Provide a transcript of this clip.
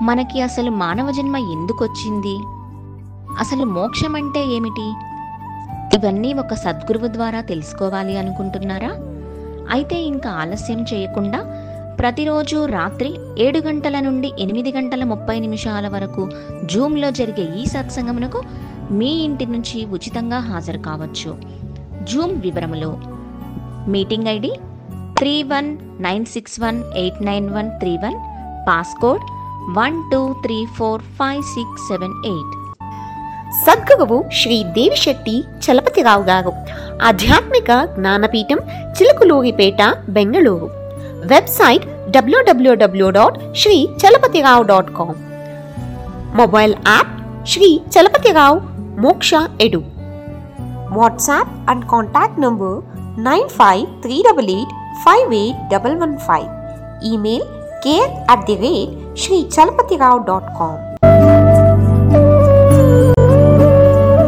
మనకి అసలు మానవ జన్మ ఎందుకొచ్చింది అసలు మోక్షం అంటే ఏమిటి ఇవన్నీ ఒక సద్గురువు ద్వారా తెలుసుకోవాలి అనుకుంటున్నారా అయితే ఇంకా ఆలస్యం చేయకుండా ప్రతిరోజు రాత్రి ఏడు గంటల నుండి ఎనిమిది గంటల ముప్పై నిమిషాల వరకు జూమ్లో జరిగే ఈ సత్సంగమునకు మీ ఇంటి నుంచి ఉచితంగా హాజరు కావచ్చు జూమ్ వివరములు meeting ID three one nine six one eight nine one three one passcode one two three four five six seven eight సద్గురువు శ్రీ దేవిశెట్టి చలపతిరావు గారు ఆధ్యాత్మిక జ్ఞానపీఠం చిలుకులూరిపేట బెంగళూరు వెబ్సైట్ డబ్ల్యూడబ్ల్యూడబ్ల్యూ dot Sri Chalapathirao dot com mobile app Sri Chalapathirao Moksha edu WhatsApp and contact number nine five three double eight five eight double one five email care at the rate Sri Chalapathirao dot com